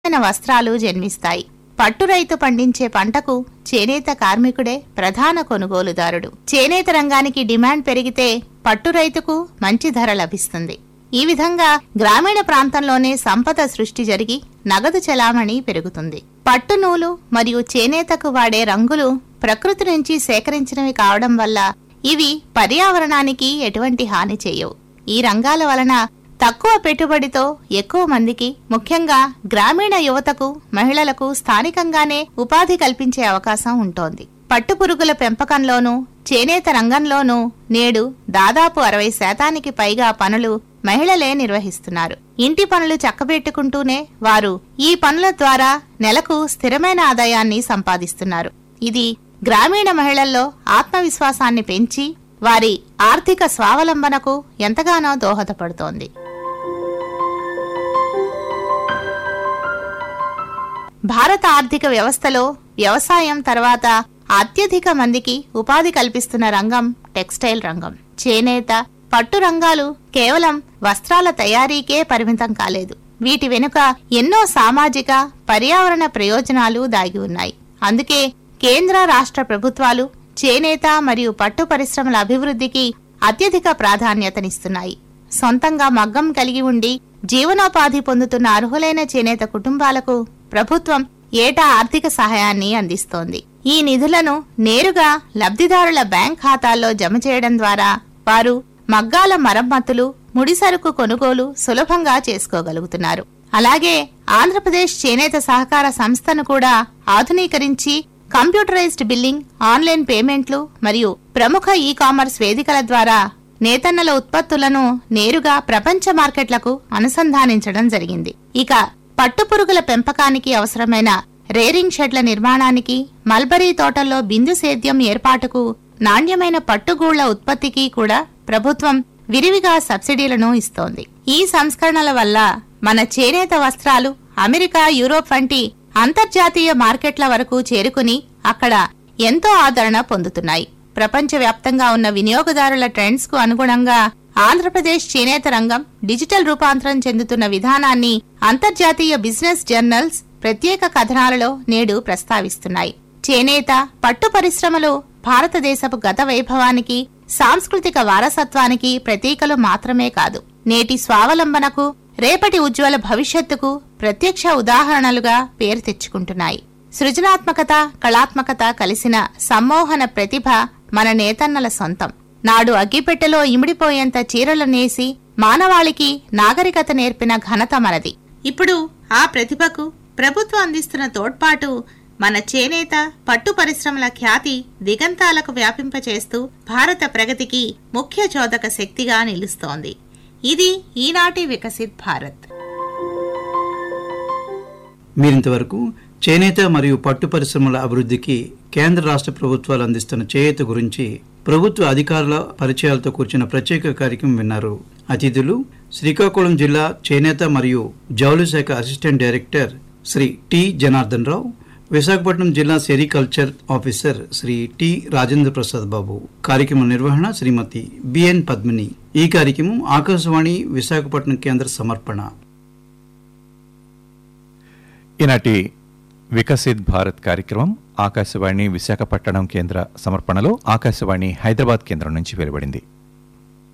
నాణ్యమైన వస్త్రాలు జన్మిస్తాయి పట్టు రైతు పండించే పంటకు చేనేత కార్మికుడే ప్రధాన కొనుగోలుదారుడు చేనేత రంగానికి డిమాండ్ పెరిగితే పట్టు రైతుకు మంచి ధర లభిస్తుంది ఈ విధంగా గ్రామీణ ప్రాంతంలోనే సంపద సృష్టి జరిగి నగదు చెలామణి పెరుగుతుంది పట్టు నూలు మరియు చేనేతకు వాడే రంగులు ప్రకృతి నుంచి సేకరించినవి కావడం వల్ల ఇవి పర్యావరణానికి ఎటువంటి హాని చేయవు ఈ రంగాల వలన తక్కువ పెట్టుబడితో ఎక్కువ మందికి ముఖ్యంగా గ్రామీణ యువతకు మహిళలకు స్థానికంగానే ఉపాధి కల్పించే అవకాశం ఉంటోంది పట్టుపురుగుల పెంపకంలోనూ చేనేత రంగంలోనూ నేడు దాదాపు అరవై శాతానికి పైగా పనులు మహిళలే నిర్వహిస్తున్నారు ఇంటి పనులు చక్కబెట్టుకుంటూనే వారు ఈ పనుల ద్వారా నెలకు స్థిరమైన ఆదాయాన్ని సంపాదిస్తున్నారు ఇది గ్రామీణ మహిళల్లో ఆత్మవిశ్వాసాన్ని పెంచి వారి ఆర్థిక స్వావలంబనకు ఎంతగానో దోహదపడుతోంది భారత ఆర్థిక వ్యవస్థలో వ్యవసాయం తర్వాత అత్యధిక మందికి ఉపాధి కల్పిస్తున్న రంగం టెక్స్టైల్ రంగం చేనేత పట్టు రంగాలు కేవలం వస్త్రాల తయారీకే పరిమితం కాలేదు వీటి వెనుక ఎన్నో సామాజిక పర్యావరణ ప్రయోజనాలు దాగి ఉన్నాయి అందుకే కేంద్ర రాష్ట్ర ప్రభుత్వాలు చేనేత మరియు పట్టు పరిశ్రమల అభివృద్ధికి అత్యధిక ప్రాధాన్యతనిస్తున్నాయి సొంతంగా మగ్గం కలిగి ఉండి జీవనోపాధి పొందుతున్న అర్హులైన చేనేత కుటుంబాలకు ప్రభుత్వం ఏటా ఆర్థిక సహాయాన్ని అందిస్తోంది ఈ నిధులను నేరుగా లబ్ధిదారుల బ్యాంక్ ఖాతాల్లో జమ చేయడం ద్వారా వారు మగ్గాల మరమ్మతులు ముడిసరుకు కొనుగోలు సులభంగా చేసుకోగలుగుతున్నారు అలాగే ఆంధ్రప్రదేశ్ చేనేత సహకార సంస్థను కూడా ఆధునీకరించి కంప్యూటరైజ్డ్ బిల్లింగ్ ఆన్లైన్ పేమెంట్లు మరియు ప్రముఖ ఈ కామర్స్ వేదికల ద్వారా నేతన్నల ఉత్పత్తులను నేరుగా ప్రపంచ మార్కెట్లకు అనుసంధానించడం జరిగింది ఇక పట్టుపురుగుల పెంపకానికి అవసరమైన రేరింగ్ షెడ్ల నిర్మాణానికి మల్బరీ తోటల్లో బిందు సేద్యం ఏర్పాటుకు నాణ్యమైన పట్టుగూళ్ల ఉత్పత్తికి కూడా ప్రభుత్వం విరివిగా సబ్సిడీలను ఇస్తోంది ఈ సంస్కరణల వల్ల మన చేనేత వస్త్రాలు అమెరికా యూరోప్ వంటి అంతర్జాతీయ మార్కెట్ల వరకు చేరుకుని అక్కడ ఎంతో ఆదరణ పొందుతున్నాయి ప్రపంచవ్యాప్తంగా ఉన్న వినియోగదారుల ట్రెండ్స్ కు అనుగుణంగా ఆంధ్రప్రదేశ్ చేనేత రంగం డిజిటల్ రూపాంతరం చెందుతున్న విధానాన్ని అంతర్జాతీయ బిజినెస్ జర్నల్స్ ప్రత్యేక కథనాలలో నేడు ప్రస్తావిస్తున్నాయి చేనేత పట్టు పరిశ్రమలు భారతదేశపు గత వైభవానికి సాంస్కృతిక వారసత్వానికి ప్రతీకలు మాత్రమే కాదు నేటి స్వావలంబనకు రేపటి ఉజ్వల భవిష్యత్తుకు ప్రత్యక్ష ఉదాహరణలుగా పేరు తెచ్చుకుంటున్నాయి సృజనాత్మకత కళాత్మకత కలిసిన సమ్మోహన ప్రతిభ మన నేతన్నల సొంతం నాడు అగ్గిపెట్టెలో ఇమిడిపోయేంత చీరలు నేసి మానవాళికి నాగరికత నేర్పిన ఘనత మనది ఇప్పుడు ఆ ప్రతిభకు ప్రభుత్వం అందిస్తున్న తోడ్పాటు మన చేనేత పట్టు పరిశ్రమల ఖ్యాతి దిగంతాలకు వ్యాపింపచేస్తూ భారత ప్రగతికి ముఖ్య చోదక శక్తిగా నిలుస్తోంది ఇది ఈనాటి వికసిత్ భారత్ మీరింతవరకు చేనేత మరియు పట్టు పరిశ్రమల అభివృద్ధికి కేంద్ర రాష్ట్ర ప్రభుత్వాలు అందిస్తున్న చేయూత గురించి ప్రభుత్వ అధికారుల పరిచయాలతో కూర్చున్న ప్రత్యేక కార్యక్రమం విన్నారు అతిథులు శ్రీకాకుళం జిల్లా చేనేత మరియు జౌళి శాఖ assistant director Shri T Janardhan Rao Visakhapatnam జిల్లా sericulture officer Shri T Rajendra Prasad Babu కార్యక్రమ నిర్వహణ శ్రీమతి బిఎన్ పద్మిని ఈ కార్యక్రమం ఆకాశవాణి విశాఖపట్నం కేంద్ర సమర్పణ ఈనాటి వికసిత్ భారత్ కార్యక్రమం ఆకాశవాణి విశాఖపట్నం కేంద్ర సమర్పణలో ఆకాశవాణి హైదరాబాద్ కేంద్రం నుంచి వెలువడింది